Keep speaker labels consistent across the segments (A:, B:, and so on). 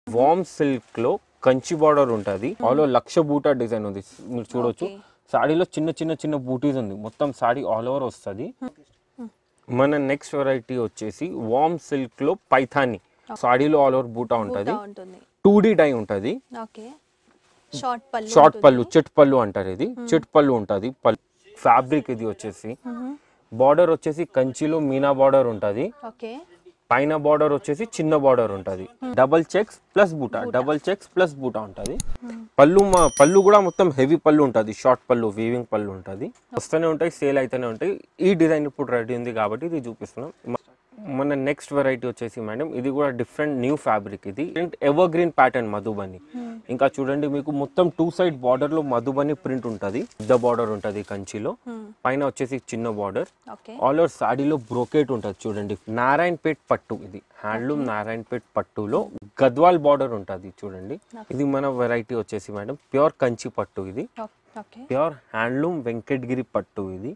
A: వామ్ silk లో Kanchi border ఉంటుంది all over lakh buta design ఉంది మీరు చూడొచ్చు
B: Okay.
A: సాడీలో చిన్న చిన్న చిన్న బూటీస్ ఉంది మొత్తం సాడీ ఆల్ ఓవర్ వస్తుంది మన నెక్స్ట్ వెరైటీ వచ్చేసి వామ్ సిల్క్ లో పైథాని సాడీలో ఆల్ ఓవర్ బూటా ఉంటుంది
B: బూటా ఉంటుంది
A: టూ డి డై ఉంటుంది
B: ఓకే షార్ట్ పళ్ళు
A: షార్ట్
B: ఉంటుంది.
A: పళ్ళు చిట్ పళ్ళు అంటారు ఇది చిట్ పళ్ళు ఉంటుంది పళ్ళు ఫ్యాబ్రిక్ ఇది వచ్చేసి బార్డర్ వచ్చేసి కంచిలో మీనా బార్డర్ ఉంటుంది
B: ఓకే
A: పైన బార్డర్ వచ్చేసి చిన్న బార్డర్ ఉంటుంది డబల్ చెక్స్ ప్లస్ బూటా డబల్ చెక్స్ ప్లస్ బూటా ఉంటుంది పళ్ళు మా పళ్ళు కూడా మొత్తం హెవీ పళ్ళు ఉంటుంది షార్ట్ పళ్ళు వీవింగ్ పళ్ళు ఉంటుంది వస్తూనే ఉంటాయి సేల్ అయితేనే ఉంటాయి ఈ డిజైన్ ఇప్పుడు రెడీ ఉంది కాబట్టి ఇది చూపిస్తున్నాం మన నెక్స్ట్ వెరైటీ వచ్చేసి మేడం ఇది కూడా డిఫరెంట్ న్యూ ఫ్యాబ్రిక్ ఇది ఎవర్ గ్రీన్ ప్యాటర్న్ మధుబని ఇంకా చూడండి మీకు మొత్తం టూ సైడ్ బార్డర్ లో మధుబని ప్రింట్ ఉంటుంది పెద్ద బార్డర్ ఉంటుంది కంచిలో పైన వచ్చేసి చిన్న బార్డర్
B: ఓకే
A: ఆల్ ఓవర్ సాడీలో బ్రోకేట్ ఉంటుంది చూడండి నారాయణపేట్ పట్టు ఇది హ్యాండ్లూమ్ నారాయణపేట్ పట్టులో గద్వాల్ బార్డర్ ఉంటుంది చూడండి ఇది మన వెరైటీ వచ్చేసి మేడం ప్యూర్ కంచి పట్టు ఇది
B: ఓకే
A: ప్యూర్ హ్యాండ్లూమ్ వెంకటగిరి పట్టు ఇది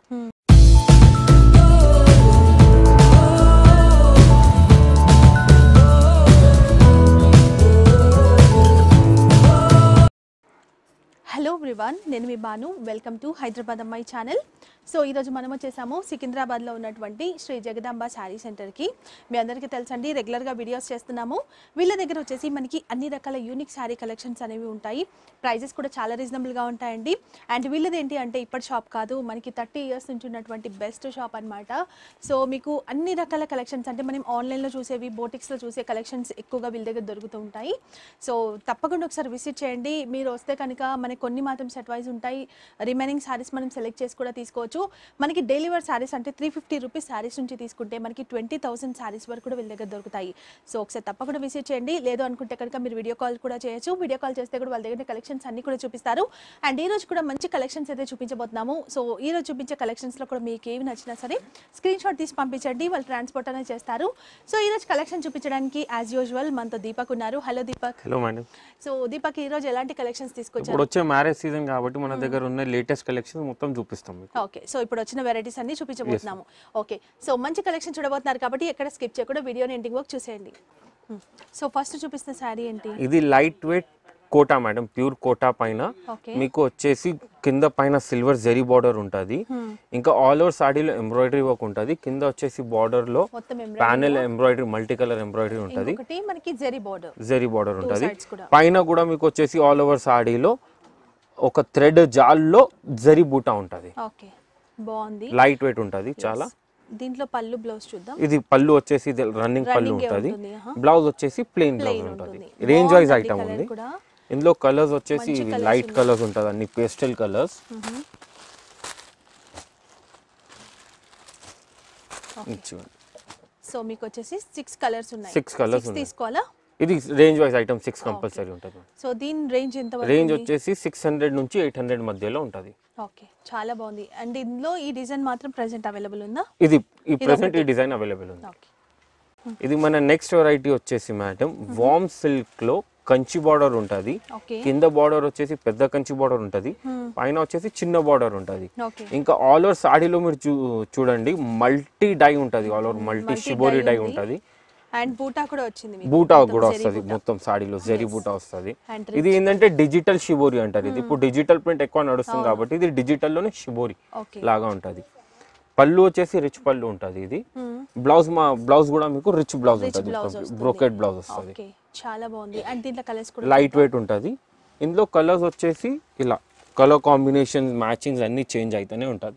B: హలో ఎవ్రీవన్ నేను మీ బాను వెల్కమ్ టు హైదరాబాద్ అమ్మాయి ఛానల్ సో ఈరోజు మనం వచ్చేసాము సికింద్రాబాద్లో ఉన్నటువంటి శ్రీ జగదాంబ శారీ సెంటర్కి మీ అందరికీ తెలుసండి రెగ్యులర్గా వీడియోస్ చేస్తున్నాము వీళ్ళ దగ్గర వచ్చేసి మనకి అన్ని రకాల యూనిక్ శారీ కలెక్షన్స్ అనేవి ఉంటాయి ప్రైజెస్ కూడా చాలా రీజనబుల్గా ఉంటాయండి అండ్ వీళ్ళది ఏంటి అంటే ఇప్పటి షాప్ కాదు మనకి థర్టీ ఇయర్స్ నుంచి ఉన్నటువంటి బెస్ట్ షాప్ అన్నమాట సో మీకు అన్ని రకాల కలెక్షన్స్ అంటే మనం ఆన్లైన్లో చూసేవి బోటిక్స్లో చూసే కలెక్షన్స్ ఎక్కువగా వీళ్ళ దగ్గర దొరుకుతూ ఉంటాయి సో తప్పకుండా ఒకసారి విజిట్ చేయండి మీరు వస్తే కనుక మనకి కొన్ని మాత్రం సెట్ వైజ్ ఉంటాయి రిమైనింగ్ శారీస్ మనం సెలెక్ట్ చేసి కూడా తీసుకోవచ్చు మనకి డైలీ వేర్ శారీస్ అంటే త్రీ ఫిఫ్టీ రూపీస్ శారీస్ నుంచి తీసుకుంటే మనకి ట్వంటీ థౌసండ్ శారీస్ వరకు కూడా వీళ్ళ దగ్గర దొరుకుతాయి సో ఒకసారి తప్పకుండా విజిట్ చేయండి లేదు అనుకుంటే కనుక మీరు వీడియో కాల్ కూడా చేయొచ్చు వీడియో కాల్ చేస్తే కూడా వాళ్ళ దగ్గర కలెక్షన్స్ అన్ని కూడా చూపిస్తారు అండ్ ఈ రోజు కూడా మంచి కలెక్షన్స్ అయితే చూపించబోతున్నాము సో ఈ రోజు చూపించే కలెక్షన్స్లో కూడా మీకు ఏవి నచ్చినా సరే స్క్రీన్ షాట్ తీసి పంపించండి వాళ్ళు ట్రాన్స్పోర్ట్ అనేది చేస్తారు సో ఈ రోజు కలెక్షన్ చూపించడానికి యాజ్ యూజువల్ మనతో దీపక్ ఉన్నారు hello Deepak
A: hello madam
B: so Deepak ఈ రోజు ఎలాంటి కలెక్షన్స్ తీసుకొచ్చారు
A: ఇప్పుడు వచ్చే మ్యారేజ్ సీజన్ కాబట్టి మన దగ్గర ఉన్న లేటెస్ట్ కలెక్షన్ మొత్తం చూపిస్తాం మీకు
B: ఓకే సో ఇప్పుడు వచ్చిన వెరైటీస్ అన్ని చూపించబోతున్నాము ఓకే సో మంచి కలెక్షన్ చూడబోతున్నారు కాబట్టి ఎక్కడ స్కిప్ చేయకుండా వీడియోని ఎండింగ్ వరకు చూసేయండి సో ఫస్ట్ చూపిస్తున్న శారీ ఏంటి
A: ఇది light weight Kota madam pure Kota పైన
B: ఓకే
A: మీకు వచ్చేసి కింద పైన సిల్వర్ జెరీ బార్డర్ ఉంటుంది ఇంకా ఆల్ ఓవర్ సాడీలో ఎంబ్రాయిడరీ వర్క్ ఉంటుంది కింద వచ్చేసి బార్డర్ లో
B: మొత్తం
A: panel embroidery multi colour embroidery ఉంటుంది
B: ఒకటి మనకి జెరీ బోర్డర్
A: జెరీ బార్డర్ ఉంటుంది
B: sides కూడా.
A: పైన కూడా మీకు వచ్చేసి ఆల్ ఓవర్ సాడీలో ఒక థ్రెడ్ జాల్లో జరీ బూటా ఉంటుంది
B: ఓకే బాగుంది
A: లైట్ వెయిట్ ఉంటుంది చాలా
B: దీంట్లో పళ్ళు బ్లౌజ్ చూద్దాం
A: ఇది పళ్ళు వచ్చేసి రన్నింగ్ పళ్ళు
B: Running ఏ
A: ఉంటుంది
B: ఉంటుంది, ఆహా.
A: బ్లౌజ్ వచ్చేసి ప్లెయిన్ బ్లౌజ్
B: ప్లెయిన్
A: ఉంటుంది
B: ఉంటుంది
A: రేంజ్ వైజ్
B: బాగుందండి
A: ఐటమ్
B: colour
A: ఉంది
B: కూడా
A: ఇందులో కలర్స్ వచ్చేసి
B: మంచి
A: ఇవి
B: colours
A: లైట్
B: ఉన్నాయి.
A: కలర్స్ ఉంటుంది అన్ని పేస్టల్ కలర్స్
B: సో మీకు వచ్చేసి సిక్స్ కలర్స్ ఉన్నాయి
A: Six colours
B: Six
A: ఉన్నాయి.
B: తీసుకోవాలా
A: ఇది range wise item six compulsory ఉంటుంది
B: సో దీని రేంజ్ ఎంత
A: రేంజ్ వచ్చేసి సిక్స్ హండ్రెడ్ నుంచి ఎయిట్ హండ్రెడ్ మధ్యలో ఉంటుంది
B: ఓకే చాలా బాగుంది అండ్ ఇందులో ఈ డిజైన్ మాత్రం ప్రెసెంట్ అవైలబుల్ ఉందా
A: ఇది ఈ ప్రెసెంట్ ఈ డిజైన్ అవైలబుల్ ఉంది
B: ఓకే
A: ఇది మన నెక్స్ట్ వెరైటీ వచ్చేసి మేడం వామ్ సిల్క్ లో కంచి బార్డర్ ఉంటుంది
B: ఓకే
A: కింద బార్డర్ వచ్చేసి పెద్ద కంచి బార్డర్ ఉంటుంది పైన వచ్చేసి చిన్న బార్డర్ ఉంటుంది
B: ఓకే
A: ఇంకా ఆల్ ఓవర్ సాడీలో మీరు చూ చూడండి మల్టీ డై ఉంటుంది all over multi
B: Multi
A: shibori
B: dye
A: dye
B: ఉంది.
A: ఉంటుంది
B: అండ్ బూటా కూడా వచ్చింది మీకు.
A: బూటా
B: మొత్తం
A: కూడా
B: zeri
A: వస్తుంది
B: బూటా.
A: మొత్తం సాడీలో జెరీ బూటా వస్తుంది
B: And
A: ఇది ఏంటంటే డిజిటల్ షిబోరి అంటారు ఇది ఇప్పుడు డిజిటల్ ప్రింట్ ఎక్కువ నడుస్తుంది కాబట్టి ఇది డిజిటల్ లోనే షిబోరి
B: ఓకే
A: లాగా ఉంటుంది పళ్ళు వచ్చేసి రిచ్ పళ్ళు ఉంటుంది ఇది బ్లౌజ్ మా బ్లౌజ్ కూడా మీకు రిచ్ బ్లౌజ్ ఉంటుంది
B: blouse వస్తుంది.
A: బ్రోకెట్ బ్లౌజ్ వస్తుంది
B: ఓకే చాలా బాగుంది అండ్ దీంట్లో కలర్స్ కూడా
A: లైట్ వెయిట్ ఉంటుంది ఇందులో కలర్స్ వచ్చేసి ఇలా కలర్ కాంబినేషన్ మ్యాచింగ్స్ అన్ని చేంజ్ అయితేనే ఉంటుంది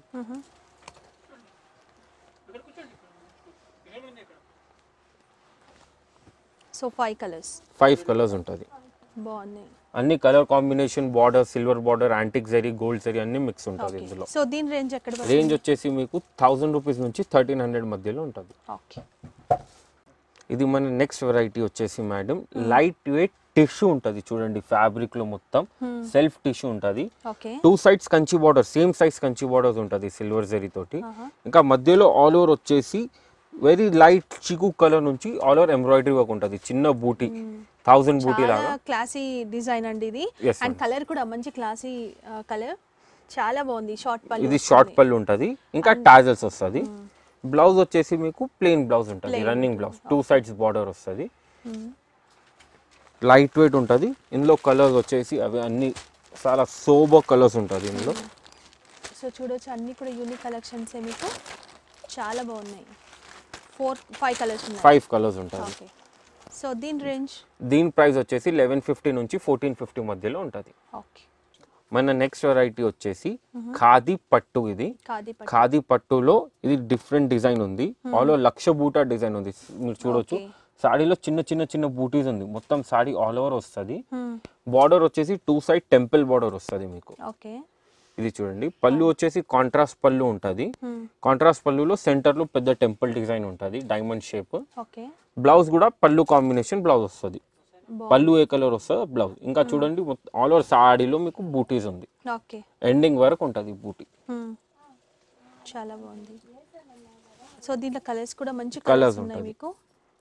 B: so five colours
A: five colours ఉంటుంది
B: బాగున్నాయి
A: అన్ని colour combination border silver border antique zari gold zari అన్ని మిక్స్ ఉంటుంది ఇందులో
B: సో దీని రేంజ్ ఎక్కడ వరకు?
A: రేంజ్ వచ్చేసి మీకు థౌసండ్ రూపీస్ నుంచి థర్టీన్ హండ్రెడ్ మధ్యలో ఉంటుంది
B: ఓకే
A: ఇది మన నెక్స్ట్ వెరైటీ వచ్చేసి మేడం లైట్ వెయిట్ టిష్యూ ఉంటుంది చూడండి ఫ్యాబ్రిక్ లో మొత్తం సెల్ఫ్ టిష్యూ ఉంటుంది
B: okay
A: two sides Kanchi border same size Kanchi borders ఉంటుంది సిల్వర్ జరీ తోటి ఇంకా మధ్యలో ఆల్ ఓవర్ వచ్చేసి వెరీ లైట్ చికు కలర్ నుంచి ఆల్ ఓవర్ ఎంబ్రాయిడరీ వర్క్ ఉంటుంది చిన్న బూటీ థౌసండ్ బూటీ లాగా
B: చాలా క్లాసీ డిజైన్ అండి ఇది
A: Yes,
B: అండ్ కలర్ కూడా మంచి క్లాసీ కలర్ చాలా బాగుంది షార్ట్ పళ్ళు
A: ఇది షార్ట్ పళ్ళు ఉంటుంది ఇంకా టాజల్స్ వస్తుంది బ్లౌజ్ వచ్చేసి మీకు ప్లెయిన్ బ్లౌజ్ ఉంటుంది running blouse two sides border వస్తుంది లైట్ వెయిట్ ఉంటుంది ఇందులో కలర్స్ వచ్చేసి అవి అన్ని చాలా సోబర్ కలర్స్ ఉంటుంది ఇందులో
B: సో చూడొచ్చు అన్ని కూడా యూనిక్ కలెక్షన్స్ మీకు చాలా బాగున్నాయి ఫోర్ ఫైవ్ కలర్స్ ఉన్నాయి
A: ఫైవ్ కలర్స్ ఉంటుంది
B: ఓకే సో దీని రేంజ్
A: దీని ప్రైస్ వచ్చేసి లెవెన్ ఫిఫ్టీ నుంచి ఫోర్టీన్ ఫిఫ్టీ మధ్యలో ఉంటుంది
B: ఓకే
A: మన నెక్స్ట్ వెరైటీ వచ్చేసి ఖాదీ పట్టు ఇది
B: ఖాదీ పట్టు
A: ఖాదీ పట్టులో ఇది డిఫరెంట్ డిజైన్ ఉంది all over lakh buta design ఉంది మీరు చూడొచ్చు
B: Okay.
A: సాడీలో చిన్న చిన్న చిన్న బూటీస్ ఉంది మొత్తం సాడీ ఆల్ ఓవర్ వస్తుంది
B: Hmm.
A: బార్డర్ వచ్చేసి టూ సైడ్ టెంపుల్ బార్డర్ వస్తుంది మీకు
B: ఓకే
A: ఇది చూడండి పళ్ళు వచ్చేసి కాంట్రాస్ట్ పళ్ళు ఉంటుంది
B: Hmm.
A: కాంట్రాస్ట్ పళ్ళులో సెంటర్లో పెద్ద టెంపుల్ డిజైన్ ఉంటుంది డైమండ్ షేప్
B: ఓకే
A: బ్లౌజ్ కూడా పళ్ళు కాంబినేషన్ బ్లౌజ్ వస్తుంది
B: బా-
A: పళ్ళు ఏ కలర్ వస్తుందో బ్లౌజ్ ఇంకా చూడండి ఆల్ ఓవర్ సాడీలో మీకు బూటీస్ ఉంది
B: ఓకే
A: ఎండింగ్ వరకు ఉంటుంది బూటీ
B: Hmm. చాలా బాగుంది సో దీంట్లో కలర్స్ కూడా మంచి
A: Colours
B: కలర్స్ ఉన్నాయి
A: ఉంటది.
B: మీకు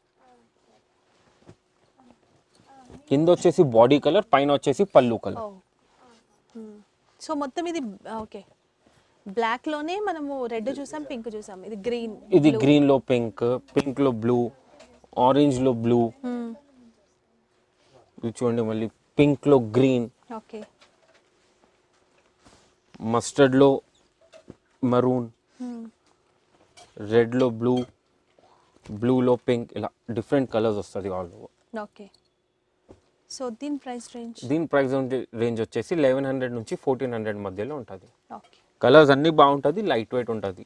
A: కింద వచ్చేసి బాడీ కలర్ పైన వచ్చేసి పళ్ళు కలర్
B: ఓ సో మొత్తం ఇది ఓకే బ్లాక్ లోనే మనము రెడ్ చూసాం పింక్ చూసాం ఇది గ్రీన్
A: ఇది గ్రీన్ లో పింక్ పింక్ లో బ్లూ ఆరెంజ్ లో బ్లూ ఇది చూడండి మళ్ళీ పింక్ లో గ్రీన్
B: ఓకే
A: మస్టర్డ్ లో మరూన్ రెడ్ లో బ్లూ బ్లూ లో పింక్ ఇలా డిఫరెంట్ కలర్స్ వస్తుంది ఆల్ ఓవర్
B: ఓకే సో దీని ప్రైస్ రేంజ్
A: దీని ప్రైస్ రేంజ్ వచ్చేసి లెవెన్ హండ్రెడ్ నుంచి ఫోర్టీన్ హండ్రెడ్ మధ్యలో ఉంటుంది
B: ఓకే
A: కలర్స్ అన్నీ బాగుంటుంది లైట్ వెయిట్ ఉంటుంది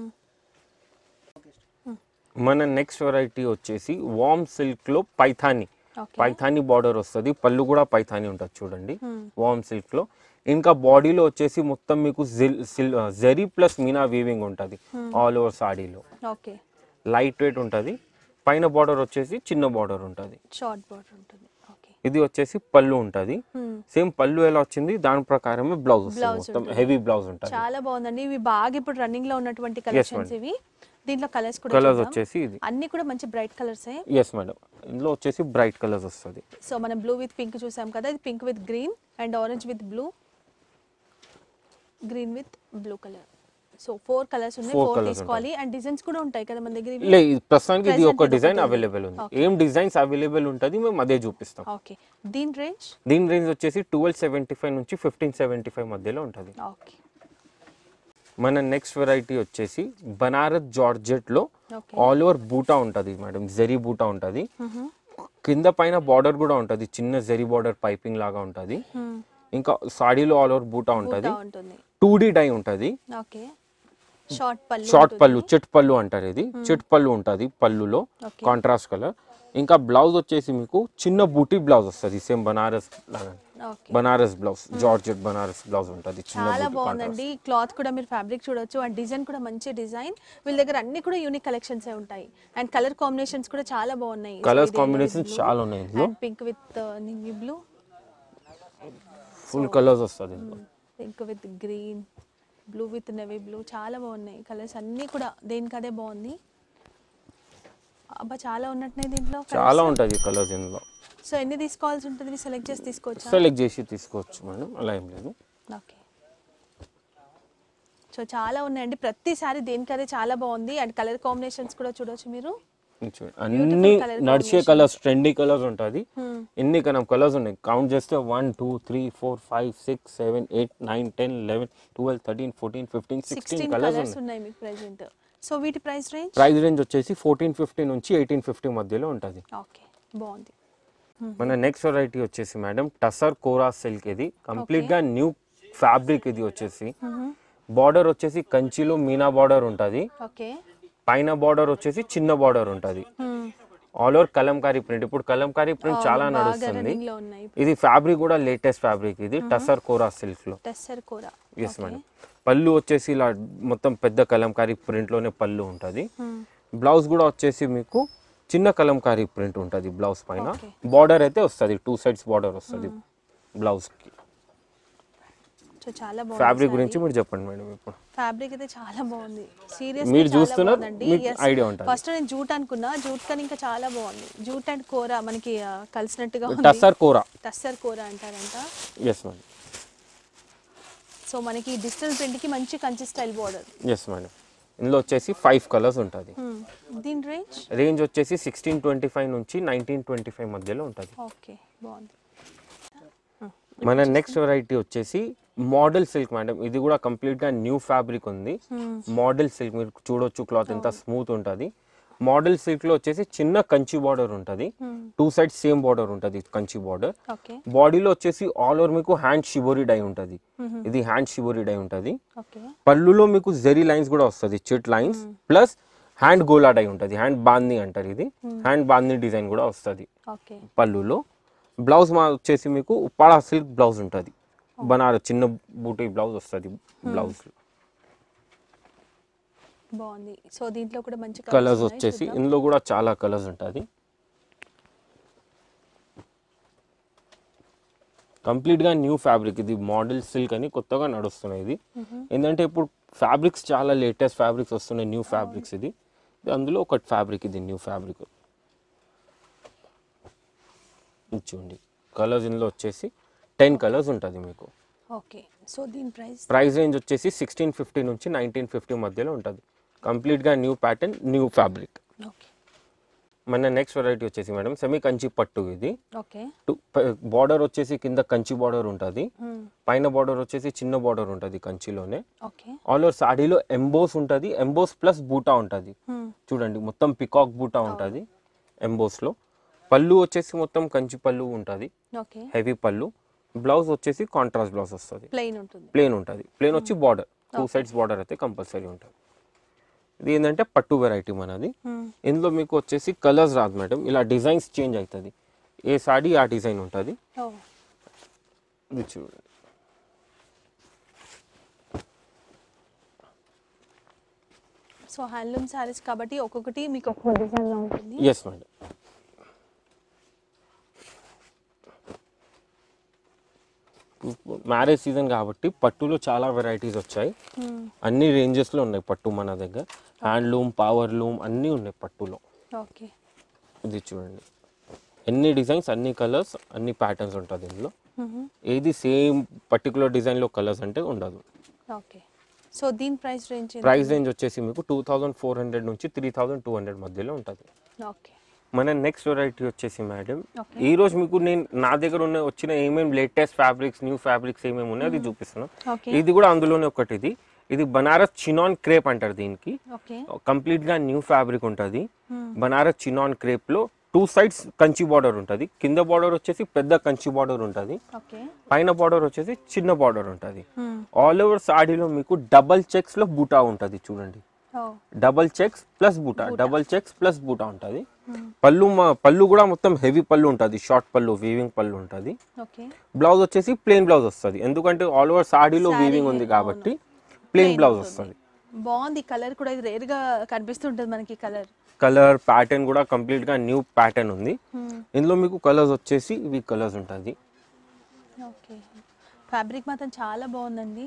A: మన నెక్స్ట్ వెరైటీ వచ్చేసి వామ్ సిల్క్ లో పైథానీ
B: ఓకే
A: పైథానీ బార్డర్ వస్తుంది పళ్ళు కూడా పైథానీ ఉంటుంది చూడండి వామ్ సిల్క్ లో ఇంకా బాడీలో వచ్చేసి మొత్తం మీకు జెరీ ప్లస్ మీనా వీవింగ్ ఉంటుంది ఆల్ ఓవర్ సాడీలో
B: ఓకే
A: లైట్ వెయిట్ ఉంటుంది పైన బార్డర్ వచ్చేసి చిన్న బార్డర్ ఉంటుంది
B: షార్ట్ బార్డర్ ఉంటుంది ఓకే
A: ఇది వచ్చేసి పళ్ళు ఉంటుంది సేమ్ పళ్ళు ఎలా వచ్చింది దాని ప్రకారమే బ్లౌజ్ వస్తుంది
B: Blouse
A: మొత్తం హెవీ బ్లౌజ్ ఉంటుంది
B: చాలా బాగుందండి ఇవి బాగా ఇప్పుడు రన్నింగ్ లో ఉన్నటువంటి కలెక్షన్స్ ఇవి దీంట్లో కలర్స్ కూడా
A: కలర్స్
B: చూద్దాం.
A: వచ్చేసి ఇది
B: అన్ని కూడా మంచి బ్రైట్ కలర్స్
A: ఎస్ మేడం ఇందులో వచ్చేసి బ్రైట్ కలర్స్ వస్తుంది
B: సో మనం బ్లూ విత్ పింక్ చూసాం కదా ఇది pink with green and orange with blue green with blue colour so four colours ఉన్నాయి
A: Four
B: ఫోర్
A: colours
B: తీసుకోవాలి అండ్ డిజైన్స్ కూడా ఉంటాయి కదా మన దగ్గర ఇవి
A: లే ఇది ప్రస్తుతానికి ఇది
B: Present
A: ఒక
B: ఇది
A: డిజైన్
B: ఒకటి ఉంది.
A: అవైలబుల్ ఉంది ఏం డిజైన్స్ అవైలబుల్ ఉంటుంది మేము అదే చూపిస్తాం
B: ఓకే దీని రేంజ్
A: దీని రేంజ్ వచ్చేసి ట్వెల్వ్ సెవెంటీ ఫైవ్ నుంచి ఫిఫ్టీన్ సెవెంటీ ఫైవ్ మధ్యలో ఉంటుంది
B: ఓకే
A: మన నెక్స్ట్ వెరైటీ వచ్చేసి బనారస్ జార్జెట్ లో
B: ఓకే
A: ఆల్ ఓవర్ బూటా ఉంటుంది మేడం జరీ బూటా ఉంటుంది కింద పైన బార్డర్ కూడా ఉంటుంది చిన్న జరీ బార్డర్ పైపింగ్ లాగా ఉంటుంది ఇంకా సాడీలో ఆల్ ఓవర్ బూటా ఉంటుంది
B: ఉంటుంది
A: టూ డి డై ఉంటుంది
B: okay short pallu
A: short pallu చెట్ పళ్ళు అంటారు ఇది చెట్ పళ్ళు ఉంటుంది పళ్ళులో
B: Okay.
A: కాంట్రాస్ట్ కలర్ ఇంకా బ్లౌజ్ వచ్చేసి మీకు చిన్న బూటీ బ్లౌజ్ వస్తుంది సేమ్ బనారస్ లాగా
B: okay
A: Banaras blouse georgette Banaras blouse ఉంటుంది చిన్న
B: చాలా
A: బూటీ
B: బాగుందండి క్లాత్ కూడా మీరు ఫ్యాబ్రిక్ చూడొచ్చు అండ్ డిజైన్ కూడా మంచి డిజైన్ వీళ్ళ దగ్గర అన్ని కూడా యూనిక్ కలెక్షన్స్ ఉంటాయి అండ్ కలర్ కాంబినేషన్స్ కూడా చాలా బాగున్నాయి
A: కలర్స్ కాంబినేషన్స్ చాలా ఉన్నాయి ఇందులో
B: అండ్ పింక్ విత్ నింగి బ్లూ
A: ఫుల్ కలర్స్ వస్తుంది ఇందులో
B: pink with green blue with navy blue చాలా బాగున్నాయి కలర్స్ అన్నీ కూడా దేనికి అదే బాగుంది అబ్బా చాలా ఉన్నట్టున్నాయి దీంట్లో
A: చాలా ఉంటుంది కలర్స్ ఇందులో
B: సో ఎన్ని తీసుకోవాల్సి ఉంటుంది సెలెక్ట్ చేసి తీసుకోవచ్చా
A: సెలెక్ట్ చేసి తీసుకోవచ్చు మేడం అలా ఏం లేదు
B: ఓకే సో చాలా ఉన్నాయండి ప్రతిసారి దేనికి అదే చాలా బాగుంది అండ్ కలర్ కాంబినేషన్స్ కూడా చూడొచ్చు మీరు
A: ఇది చూడండి. అన్ని
B: colour
A: నడిచే కలర్స్ ట్రెండీ కలర్స్ ఉంటుంది
B: Hmm.
A: ఎన్ని కనం కలర్స్ ఉన్నాయి కౌంట్ చేస్తే one two three four five six seven eight nine ten eleven twelve thirteen fourteen fifteen sixteen
B: sixteen
A: colours
B: colours
A: ఉన్నాయి
B: ఉన్నాయి మీకు ప్రెసెంట్ సో వీటి ప్రైస్ రేంజ్
A: ప్రైస్ రేంజ్ వచ్చేసి ఫోర్టీన్ ఫిఫ్టీ నుంచి ఎయిటీన్ ఫిఫ్టీ మధ్యలో ఉంటుంది
B: ఓకే బాగుంది
A: మన నెక్స్ట్ వెరైటీ వచ్చేసి మేడం టసర్ కోరా సిల్క్ ఇది కంప్లీట్ గా న్యూ ఫ్యాబ్రిక్ ఇది వచ్చేసి బార్డర్ వచ్చేసి కంచిలో మీనా బార్డర్ ఉంటుంది
B: ఓకే
A: పైన బార్డర్ వచ్చేసి చిన్న బార్డర్ ఉంటుంది ఆల్ ఓవర్ కలంకారీ ప్రింట్ ఇప్పుడు కలంకారీ ప్రింట్ చాలా
B: బాగా
A: నడుస్తుంది
B: రన్నింగ్ లో ఉన్నాయి
A: ఇది ఫ్యాబ్రిక్ కూడా లేటెస్ట్ ఫ్యాబ్రిక్ ఇది టసర్ కోరా సిల్క్ లో
B: టెస్సర్ కూర
A: ఎస్ మేడం పళ్ళు వచ్చేసి ఇలా మొత్తం పెద్ద కలంకారీ ప్రింట్ లోనే పళ్ళు ఉంటుంది బ్లౌజ్ కూడా వచ్చేసి మీకు చిన్న కలంకారీ ప్రింట్ ఉంటుంది బ్లౌజ్ పైన
B: Okay.
A: బార్డర్ అయితే వస్తుంది టూ సైడ్స్ బార్డర్ వస్తుంది బ్లౌజ్ కి
B: సో చాలా
A: ఫ్యాబ్రిక్
B: బాగుంది
A: గురించి మీరు చెప్పండి మేడం ఇప్పుడు
B: ఫ్యాబ్రిక్ అయితే చాలా బాగుంది సీరియస్
A: మీరు చూస్తున్నారు, మీకు idea ఉంటుంది.
B: ఫస్ట్ నేను జూట్ అనుకున్నా జూట్ కానీ ఇంకా చాలా బాగుంది జూట్ అండ్ కూర మనకి ఆ, కలిసినట్టుగా ఉంది
A: టసర్ కోరా
B: టస్సర్ కూర అంటారంట
A: ఎస్ మేడం
B: సో మనకి డిజిటల్ ప్రింట్ కి మంచి Kanchi style border
A: yes madam ఇందులో వచ్చేసి ఫైవ్ కలర్స్ ఉంటుంది
B: Hmm. దీని రేంజ్
A: రేంజ్ వచ్చేసి సిక్స్టీన్ ట్వంటీ ఫైవ్ నుంచి నైన్టీన్ ట్వంటీ ఫైవ్ మధ్యలో ఉంటుంది
B: ఓకే బాగుంది
A: మన నెక్స్ట్ వెరైటీ వచ్చేసి మోడల్ సిల్క్ మేడం ఇది కూడా కంప్లీట్ గా న్యూ ఫ్యాబ్రిక్ ఉంది మోడల్ సిల్క్ మీరు చూడొచ్చు క్లాత్ ఎంత స్మూత్ ఉంటుంది మోడల్ సిల్క్ లో వచ్చేసి చిన్న కంచి బార్డర్ ఉంటుంది టూ సైడ్ సేమ్ బార్డర్ ఉంటుంది కంచి బార్డర్
B: ఓకే
A: బాడీలో వచ్చేసి ఆల్ ఓవర్ మీకు హ్యాండ్ షిబోరి డై ఉంటుంది ఇది హ్యాండ్ షిబోరి డై ఉంటుంది
B: ఓకే
A: పళ్ళులో మీకు జెరీ లైన్స్ కూడా వస్తుంది చిట్ లైన్స్ ప్లస్ హ్యాండ్ గోలా డై ఉంటుంది హ్యాండ్ బాంది అంటారు ఇది హ్యాండ్ బాంది డిజైన్ కూడా వస్తుంది
B: ఓకే
A: పళ్ళులో బ్లౌజ్ మా వచ్చేసి మీకు ఉప్పాడ సిల్క్ బ్లౌజ్ ఉంటుంది బనారస్ చిన్న బూటీ బ్లౌజ్ వస్తుంది బ్లౌజ్
B: బాగుంది సో దీంట్లో కూడా మంచి
A: కలర్స్
B: ఉన్నాయి.
A: వచ్చేసి
B: చూద్దాం.
A: ఇందులో కూడా చాలా కలర్స్ ఉంటుంది కంప్లీట్గా న్యూ ఫ్యాబ్రిక్ ఇది మోడల్ సిల్క్ అని కొత్తగా నడుస్తున్నాయి ఇది ఏంటంటే ఇప్పుడు ఫ్యాబ్రిక్స్ చాలా లేటెస్ట్ ఫ్యాబ్రిక్స్ వస్తున్నాయి న్యూ ఫ్యాబ్రిక్స్ ఇది ఇది అందులో ఒక ఫ్యాబ్రిక్ ఇది న్యూ ఫ్యాబ్రిక్ ఇది చూడండి కలర్స్ ఇందులో వచ్చేసి టెన్ కలర్స్ ఉంటుంది మీకు
B: ఓకే సో దీని ప్రైస్
A: ప్రైస్ రేంజ్ వచ్చేసి సిక్స్టీన్ ఫిఫ్టీ నుంచి నైన్టీన్ ఫిఫ్టీ మధ్యలో ఉంటుంది కంప్లీట్గా new pattern new fabric
B: okay
A: మన నెక్స్ట్ వెరైటీ వచ్చేసి మేడం సెమీ కంచి పట్టు ఇది
B: ఓకే
A: బార్డర్ వచ్చేసి కింద కంచి బార్డర్ ఉంటుంది పైన బార్డర్ వచ్చేసి చిన్న బార్డర్ ఉంటుంది కంచిలోనే
B: ఓకే
A: ఆల్ ఓవర్ సాడీలో ఎంబోస్ ఉంటుంది ఎంబోస్ ప్లస్ బూటా ఉంటుంది చూడండి మొత్తం పికాక్ బూటా ఉంటుంది ఎంబోస్లో పళ్ళు వచ్చేసి మొత్తం కంచి పళ్ళు ఉంటుంది
B: ఓకే
A: హెవీ పళ్ళు బ్లౌజ్ వచ్చేసి కాంట్రాస్ట్ బ్లౌజ్ వస్తుంది
B: ప్లెయిన్ ఉంటుంది
A: ప్లేన్ ఉంటుంది ప్లేన్ వచ్చి బార్డర్ టూ సైడ్స్ బార్డర్ అయితే కంపల్సరీ ఉంటుంది ఇది ఏంటంటే పట్టు వెరైటీ మనది ఇందులో మీకు వచ్చేసి కలర్స్ రాదు మేడం ఇలా డిజైన్స్ చేంజ్ అవుతుంది ఏ సాడీ ఆ డిజైన్ ఉంటుంది
B: ఓ
A: ఇది చూడండి
B: సో హ్యాండ్లూమ్ శారీస్ కాబట్టి ఒక్కొక్కటి మీకు ఒక్కొక్క డిజైన్లో ఉంటుంది
A: ఎస్ మేడం మ్యారేజ్ సీజన్ కాబట్టి పట్టులో చాలా వెరైటీస్ వచ్చాయి అన్ని రేంజెస్లో ఉన్నాయి పట్టు మన దగ్గర హ్యాండ్లూమ్ పవర్ లూమ్ అన్నీ ఉన్నాయి పట్టులో
B: ఓకే
A: ఇది చూడండి ఎన్ని డిజైన్స్ అన్ని కలర్స్ అన్ని ప్యాటర్న్స్ ఉంటుంది ఇందులో ఏది సేమ్ పర్టికులర్ డిజైన్లో కలర్స్ అంటే ఉండదు
B: ఓకే సో దీని ప్రైస్ రేంజ్
A: ప్రైస్ రేంజ్ వచ్చేసి మీకు టూ థౌజండ్ ఫోర్ హండ్రెడ్ నుంచి త్రీ థౌజండ్ టూ హండ్రెడ్ మధ్యలో ఉంటుంది
B: ఓకే
A: మన నెక్స్ట్ వెరైటీ వచ్చేసి మేడం
B: Okay.
A: ఈ రోజు మీకు నేను నా దగ్గర ఉన్న వచ్చిన ఏమేమి లేటెస్ట్ ఫ్యాబ్రిక్స్ న్యూ ఫ్యాబ్రిక్స్ ఏమేమి ఉన్నాయో అది చూపిస్తున్నాను
B: ఓకే
A: ఇది కూడా అందులోనే ఒకటి ఇది ఇది బనారస్ చినాన్ క్రేప్ అంటారు దీనికి
B: ఓకే
A: కంప్లీట్ గా న్యూ ఫ్యాబ్రిక్ ఉంటుంది బనారస్ చినాన్ క్రేప్ లో టూ సైడ్స్ కంచి బార్డర్ ఉంటుంది కింద బార్డర్ వచ్చేసి పెద్ద కంచి బార్డర్ ఉంటుంది
B: ఓకే
A: పైన బార్డర్ వచ్చేసి చిన్న బార్డర్ ఉంటుంది ఆల్ ఓవర్ సాడీలో మీకు డబల్ చెక్స్ లో బూటా ఉంటుంది చూడండి
B: ఓ
A: డబల్ చెక్స్ ప్లస్ బూటా డబల్ చెక్స్ ప్లస్ బూటా ఉంటుంది పళ్ళు మా- పళ్ళు కూడా మొత్తం హెవీ పళ్ళు ఉంటుంది షార్ట్ పళ్ళు వీవింగ్ పళ్ళు ఉంటుంది
B: ఓకే
A: బ్లౌజ్ వచ్చేసి ప్లెయిన్ బ్లౌజ్ వస్తుంది ఎందుకంటే ఆల్ ఓవర్ సాడీలో వీవింగ్ ఉంది కాబట్టి ప్లెయిన్ బ్లౌజ్ వస్తుంది
B: బాగుంది కలర్ కూడా ఇది రేర్ గా కనిపిస్తుంటుంది మనకి కలర్
A: కలర్ ప్యాటర్న్ కూడా కంప్లీట్ గా న్యూ ప్యాటర్న్ ఉంది ఇందులో మీకు కలర్స్ వచ్చేసి ఇవి కలర్స్ ఉంటుంది
B: ఓకే ఫ్యాబ్రిక్ మాత్రం చాలా బాగుందండి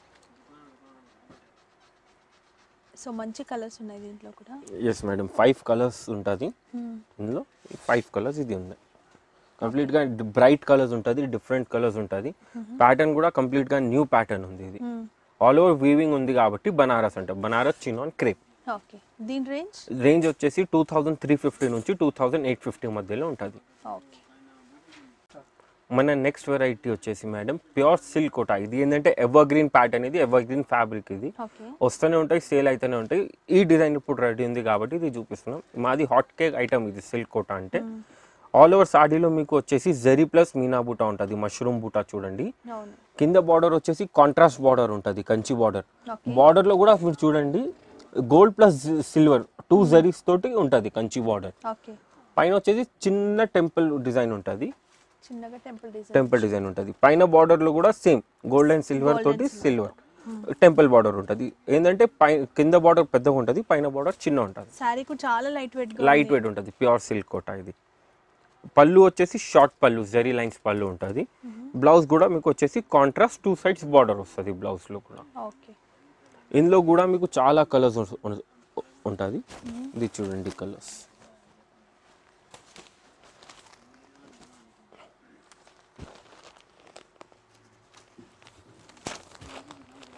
B: సో మంచి కలర్స్ ఉన్నాయి దీంట్లో కూడా
A: ఎస్ మేడం ఫైవ్ కలర్స్ ఉంటుంది ఇందులో ఫైవ్ కలర్స్ ఇది ఉంది కంప్లీట్గా బ్రైట్ కలర్స్ ఉంటుంది డిఫరెంట్ కలర్స్ ఉంటుంది ప్యాటర్న్ కూడా కంప్లీట్గా న్యూ ప్యాటర్న్ ఉంది ఇది ఆల్ ఓవర్ వీవింగ్ ఉంది కాబట్టి బనారస్ అంటే బనారస్ చినాన్ క్రేప్
B: ఓకే దీని రేంజ్
A: రేంజ్ వచ్చేసి టూ థౌజండ్ త్రీ ఫిఫ్టీ నుంచి టూ థౌజండ్ ఎయిట్ ఫిఫ్టీ మధ్యలో ఉంటుంది
B: ఓకే
A: మన నెక్స్ట్ వెరైటీ వచ్చేసి మేడం ప్యూర్ సిల్క్ కోట ఇది ఏంటంటే ఎవర్ గ్రీన్ ప్యాటర్న్ ఇది ఎవర్ గ్రీన్ ఫ్యాబ్రిక్ ఇది
B: ఓకే
A: వస్తూనే ఉంటాయి సేల్ అయితేనే ఉంటాయి ఈ డిజైన్ ఇప్పుడు రెడీ ఉంది కాబట్టి ఇది చూపిస్తున్నాం మాది హాట్ కేక్ ఐటమ్ ఇది సిల్క్ కోట అంటే ఆల్ ఓవర్ సాడీలో మీకు వచ్చేసి జెరీ ప్లస్ మీనా బూటా ఉంటుంది మష్రూమ్ బూటా చూడండి
B: అవును
A: కింద బార్డర్ వచ్చేసి కాంట్రాస్ట్ బార్డర్ ఉంటుంది కంచి బార్డర్
B: ఓకే
A: బార్డర్ లో కూడా మీరు చూడండి గోల్డ్ ప్లస్ సిల్వర్ టూ జరీస్ తోటి ఉంటుంది కంచి బార్డర్
B: ఓకే
A: పైన వచ్చేసి చిన్న టెంపుల్ డిజైన్ ఉంటుంది
B: చిన్నగా టెంపుల్ డిజైన్
A: టెంపుల్ డిజైన్ ఉంటుంది పైన బార్డర్ లో కూడా same gold and silver
B: Gold
A: తోటి
B: and
A: సిల్వర్ టెంపుల్ బార్డర్ ఉంటుంది ఏంటంటే పై కింద బార్డర్ పెద్దగా ఉంటుంది పైన బార్డర్ చిన్న ఉంటుంది
B: శారీ కూడా చాలా లైట్ వెయిట్ గా
A: లైట్ వెయిట్ ఉంటుంది ప్యూర్ సిల్క్ కోట ఇది పళ్ళు వచ్చేసి షార్ట్ పళ్ళు జరీ లైన్స్ పళ్ళు ఉంటుంది బ్లౌజ్ కూడా మీకు వచ్చేసి కాంట్రాస్ట్ టూ సైడ్స్ బార్డర్ వస్తుంది బ్లౌజ్ లో కూడా
B: ఓకే
A: ఇందులో కూడా మీకు చాలా కలర్స్ ఉంటుంది ఇది చూడండి కలర్స్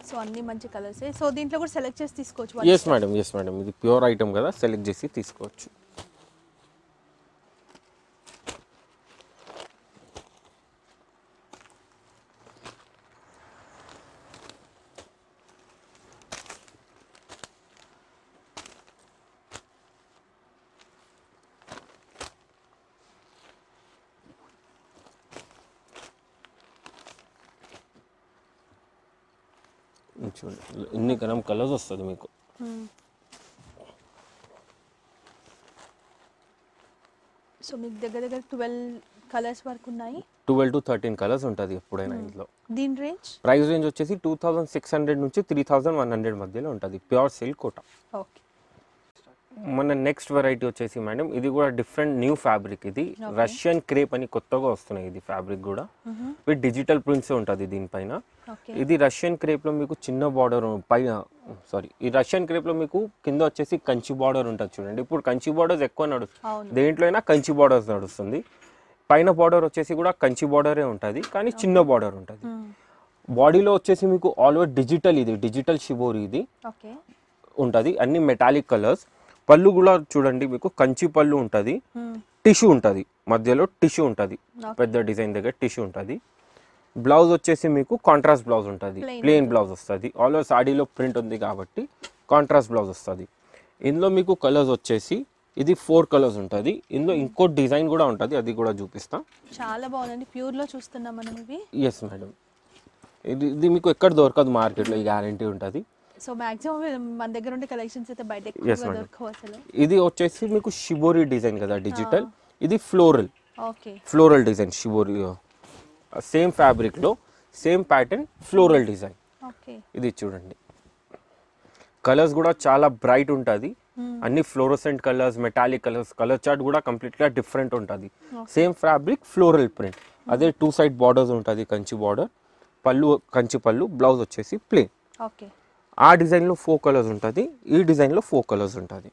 B: సో అన్ని మంచి కలర్సే సో దీంట్లో కూడా సెలెక్ట్ చేసి తీసుకోవచ్చు
A: ఎస్ మేడం ఎస్ మేడం ఇది ప్యూర్ ఐటమ్ కదా సెలెక్ట్ చేసి తీసుకోవచ్చు ఇది చూడండి ఇన్ని కలం కలర్స్ వస్తుంది మీకు
B: సో మీకు దగ్గర దగ్గర ట్వెల్వ్ కలర్స్ వరకు ఉన్నాయి
A: ట్వెల్వ్ టు థర్టీన్ కలర్స్ ఉంటుంది ఎప్పుడైనా ఇంట్లో
B: దీని రేంజ్
A: ప్రైస్ రేంజ్ వచ్చేసి టూ థౌసండ్ సిక్స్ హండ్రెడ్ నుంచి త్రీ థౌసండ్ వన్ హండ్రెడ్ మధ్యలో ఉంటుంది ప్యూర్ సిల్క్ కోట
B: ఓకే
A: మన నెక్స్ట్ వెరైటీ వచ్చేసి మేడం ఇది కూడా డిఫరెంట్ న్యూ ఫ్యాబ్రిక్ ఇది రష్యన్ క్రేప్ అని కొత్తగా వస్తున్నాయి ఇది ఫ్యాబ్రిక్ కూడా విత్ డిజిటల్ ప్రింట్స్ ఉంటుంది దీనిపైన
B: ఓకే
A: ఇది రష్యన్ క్రేప్ లో మీకు చిన్న బార్డర్ పైన సారీ ఈ రష్యన్ క్రేప్ లో మీకు కింద వచ్చేసి కంచి బార్డర్ ఉంటుంది చూడండి ఇప్పుడు కంచి బార్డర్స్ ఎక్కువ నడుస్తుంది
B: అవును
A: దేంట్లో అయినా కంచి బార్డర్స్ నడుస్తుంది పైన బార్డర్ వచ్చేసి కూడా కంచి బార్డరే ఉంటుంది కానీ చిన్న బార్డర్ ఉంటుంది బాడీలో వచ్చేసి మీకు ఆల్ ఓవర్ డిజిటల్ ఇది డిజిటల్ షిబోరి ఇది
B: ఓకే
A: ఉంటుంది అన్ని మెటాలిక్ కలర్స్ పళ్ళు కూడా చూడండి మీకు కంచి పళ్ళు ఉంటుంది టిష్యూ ఉంటుంది మధ్యలో టిష్యూ ఉంటుంది పెద్ద డిజైన్ దగ్గర టిష్యూ ఉంటుంది బ్లౌజ్ వచ్చేసి మీకు కాంట్రాస్ట్ బ్లౌజ్ ఉంటుంది
B: Plain
A: ప్లెయిన్ బ్లౌజ్ వస్తుంది ఆల్ ఓవర్ సాడీలో ప్రింట్ ఉంది కాబట్టి కాంట్రాస్ట్ బ్లౌజ్ వస్తుంది ఇందులో మీకు కలర్స్ వచ్చేసి ఇది ఫోర్ కలర్స్ ఉంటుంది ఇందులో ఇంకో డిజైన్ కూడా ఉంటుంది అది కూడా చూపిస్తా
B: చాలా బాగుందండి ప్యూర్ లో చూస్తున్నాం మనం ఇవి
A: ఎస్ మేడం ఇది ఇది మీకు ఎక్కడ దొరకదు మార్కెట్లో ఈ గ్యారంటీ ఉంటుంది
B: సో మాక్సిమం మన దగ్గర ఉండే కలెక్షన్స్ అయితే బయట
A: Yes,
B: ఎక్కువగా
A: madam.
B: దొరకవు అసలు
A: ఇది వచ్చేసి మీకు షిబోరి డిజైన్ కదా డిజిటల్ ఇది floral
B: okay
A: floral design shibori same ఫ్యాబ్రిక్లో same pattern floral design
B: okay
A: ఇది చూడండి కలర్స్ కూడా చాలా బ్రైట్ ఉంటుంది అన్ని fluorescent colours metallic colours colour chart కూడా కంప్లీట్గా డిఫరెంట్ ఉంటుంది సేమ్ ఫ్యాబ్రిక్ ఫ్లోరల్ ప్రింట్ అదే టూ సైడ్ బార్డర్స్ ఉంటుంది కంచి బార్డర్ పళ్ళు కంచి పళ్ళు బ్లౌజ్ వచ్చేసి ప్లేన్
B: ఓకే
A: ఆ డిజైన్లో ఫోర్ కలర్స్ ఉంటుంది ఈ డిజైన్లో ఫోర్ కలర్స్ ఉంటుంది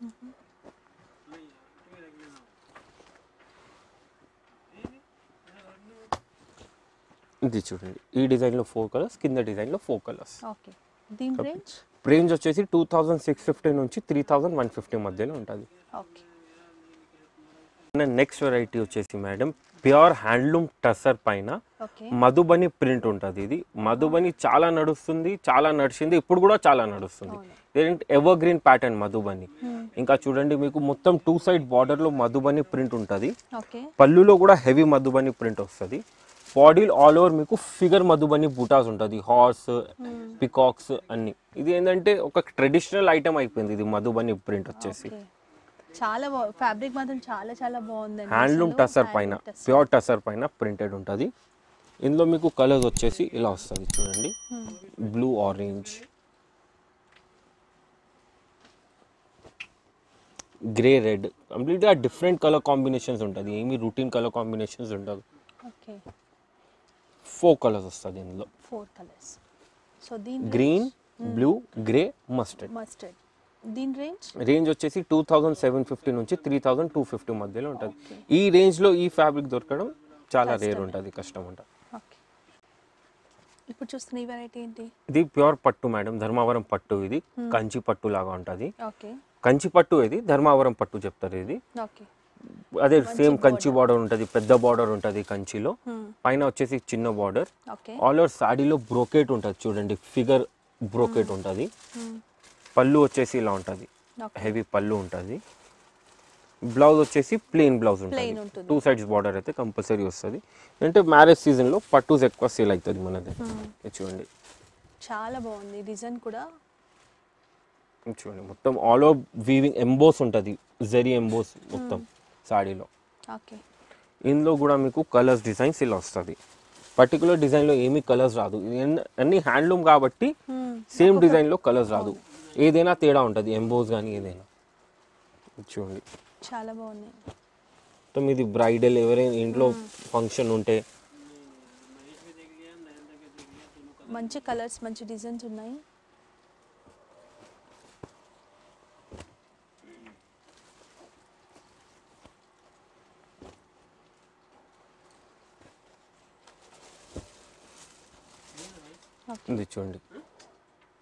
A: ఇది చూడండి ఈ డిజైన్లో ఫోర్ కలర్స్ కింద డిజైన్లో ఫోర్ కలర్స్
B: ఓకే దీని రేంజ్
A: రేంజ్ వచ్చేసి టూ థౌజండ్ సిక్స్ ఫిఫ్టీ నుంచి త్రీ థౌజండ్ వన్ ఫిఫ్టీ మధ్యలో ఉంటుంది
B: ఓకే
A: నెక్స్ట్ వెరైటీ వచ్చేసి మేడం ప్యూర్ హ్యాండ్లూమ్ టసర్ పైన
B: ఓకే
A: మధుబని ప్రింట్ ఉంటుంది ఇది మధుబని చాలా నడుస్తుంది చాలా నడిచింది ఇప్పుడు కూడా చాలా నడుస్తుంది ఏంటంటే ఎవర్ గ్రీన్ ప్యాటర్న్ మధుబని ఇంకా చూడండి మీకు మొత్తం టూ సైడ్ బార్డర్లో మధుబని ప్రింట్ ఉంటుంది
B: ఓకే
A: పళ్ళులో కూడా హెవీ మధుబని ప్రింట్ వస్తుంది బాడీలో ఆల్ ఓవర్ మీకు ఫిగర్ మధుబని బూటాస్ ఉంటుంది హార్స్ పికాక్స్ అన్ని ఇది ఏంటంటే ఒక ట్రెడిషనల్ ఐటమ్ అయిపోయింది ఇది మధుబని ప్రింట్ వచ్చేసి
B: ఓకే చాలా ఫ్యాబ్రిక్ మాత్రం చాలా చాలా బాగుందండి
A: హ్యాండ్లూమ్
B: అసలు.
A: టసర్ పైన
B: Handloom tussar.
A: ప్యూర్ టసర్ పైన ప్రింటెడ్ ఉంటుంది ఇందులో మీకు కలర్స్ వచ్చేసి ఇలా వస్తుంది చూడండి బ్లూ ఆరెంజ్ గ్రే రెడ్ కంప్లీట్గా డిఫరెంట్ కలర్ కాంబినేషన్స్ ఉంటుంది ఏమి రూటీన్ కలర్ కాంబినేషన్స్ ఉండదు
B: ఓకే
A: ఫోర్ కలర్స్ వస్తుంది ఇందులో
B: ఫోర్ కలర్స్ సో దీని
A: green blue grey mustard
B: mustard దీని రేంజ్
A: రేంజ్ వచ్చేసి టూ థౌజండ్ సెవెన్ ఫిఫ్టీ నుంచి త్రీ థౌజండ్ టూ ఫిఫ్టీ మధ్యలో ఉంటుంది ఈ రేంజ్లో ఈ ఫ్యాబ్రిక్ దొరకడం చాలా రేర్ ఉంటుంది కష్టం ఉంటుంది
B: ఓకే ఇప్పుడు చూస్తున్న ఈ వెరైటీ ఏంటి
A: ఇది ప్యూర్ పట్టు మేడం ధర్మావరం పట్టు ఇది కంచి పట్టు లాగా ఉంటుంది
B: ఓకే
A: కంచి పట్టు ఇది ధర్మావరం పట్టు చెప్తారు ఇది
B: ఓకే
A: అదే సేమ్ కంచి బార్డర్ ఉంటుంది పెద్ద బార్డర్ ఉంటుంది కంచిలో పైన వచ్చేసి చిన్న బార్డర్
B: ఓకే
A: ఆల్ ఓవర్ సాడీలో బ్రోకేట్ ఉంటుంది చూడండి ఫిగర్ బ్రోకేట్ ఉంటుంది పళ్ళు వచ్చేసి ఇలా ఉంటుంది
B: ఓకే
A: హెవీ పళ్ళు ఉంటుంది బ్లౌజ్ వచ్చేసి ప్లెయిన్ బ్లౌజ్
B: Plain
A: ఉంటుంది
B: ఉంటుంది.
A: టూ సైడ్స్ బార్డర్ అయితే కంపల్సరీ వస్తుంది అంటే మ్యారేజ్ సీజన్లో పట్టూస్ ఎక్కువ సేల్ అవుతుంది మనది ఇది చూడండి
B: చాలా బాగుంది డిజైన్ కూడా
A: ఇది చూడండి మొత్తం ఆల్ ఓవర్ వీవింగ్ ఎంబోస్ ఉంటుంది జరీ ఎంబోస్ మొత్తం సాడీలో
B: ఓకే
A: ఇందులో కూడా మీకు కలర్స్ డిజైన్స్ ఇలా వస్తుంది పర్టికులర్ డిజైన్లో ఏమీ కలర్స్ రాదు ఇది ఎన్- అన్ని హ్యాండ్లూమ్ కాబట్టి సేమ్ డిజైన్లో కలర్స్ రాదు ఏదైనా తేడా ఉంటుంది ఎంబోస్ కానీ ఏదైనా ఇది చూడండి
B: చాలా బాగుంది
A: మొత్తం ఇది బ్రైడల్ ఎవరైనా ఇంట్లో ఫంక్షన్ ఉంటే
B: మంచి కలర్స్ మంచి డిజైన్స్ ఉన్నాయి
A: ఇది చూడండి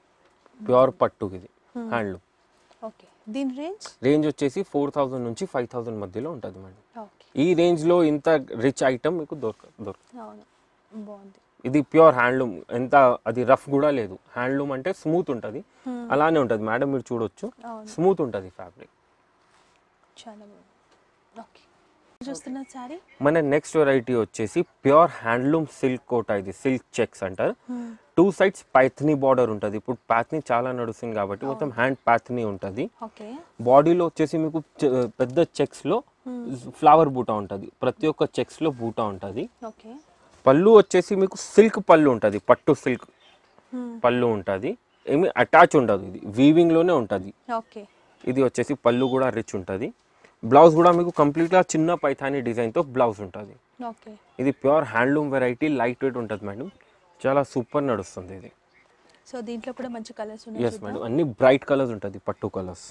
A: ప్యూర్ పట్టు ఇది హ్యాండ్లూమ్
B: ఓకే దీని రేంజ్
A: రేంజ్ వచ్చేసి ఫోర్ థౌజండ్ నుంచి ఫైవ్ థౌజండ్ మధ్యలో ఉంటుంది మేడం
B: ఓకే
A: ఈ రేంజ్లో ఇంత రిచ్ ఐటమ్ మీకు దొరక దొరక
B: అవును బాగుంది
A: ఇది ప్యూర్ హ్యాండ్లూమ్ ఎంత అది రఫ్ కూడా లేదు హ్యాండ్లూమ్ అంటే స్మూత్ ఉంటుంది అలానే ఉంటుంది మేడం మీరు చూడొచ్చు
B: అవును
A: స్మూత్ ఉంటుంది ఫ్యాబ్రిక్
B: చాలా బాగుంది ఓకే చూస్తున్న శారీ
A: మన నెక్స్ట్ వెరైటీ వచ్చేసి ప్యూర్ హ్యాండ్లూమ్ సిల్క్ కోట ఇది సిల్క్ చెక్స్ అంటారు టూ సైడ్స్ పైథనీ బార్డర్ ఉంటుంది ఇప్పుడు ప్యాథనీ చాలా నడుస్తుంది కాబట్టి మొత్తం హ్యాండ్ ప్యాథనీ ఉంటుంది
B: ఓకే
A: బాడీలో వచ్చేసి మీకు చె- పెద్ద చెక్స్లో ఫ్లవర్ బూటా ఉంటుంది ప్రతి ఒక్క చెక్స్లో బూటా ఉంటుంది
B: ఓకే
A: పళ్ళు వచ్చేసి మీకు సిల్క్ పళ్ళు ఉంటుంది పట్టు సిల్క్ పళ్ళు ఉంటుంది ఏమి అటాచ్ ఉండదు ఇది వీవింగ్లోనే ఉంటుంది
B: ఓకే
A: ఇది వచ్చేసి పళ్ళు కూడా రిచ్ ఉంటుంది బ్లౌజ్ కూడా మీకు కంప్లీట్గా చిన్న పైథానీ డిజైన్తో బ్లౌజ్ ఉంటుంది
B: ఓకే
A: ఇది pure handloom variety light weight ఉంటుంది మేడం చాలా సూపర్ నడుస్తుంది ఇది
B: సో దీంట్లో కూడా మంచి కలర్స్ ఉన్నాయి
A: ఎస్ మేడం అన్ని బ్రైట్ కలర్స్ ఉంటుంది పట్టు కలర్స్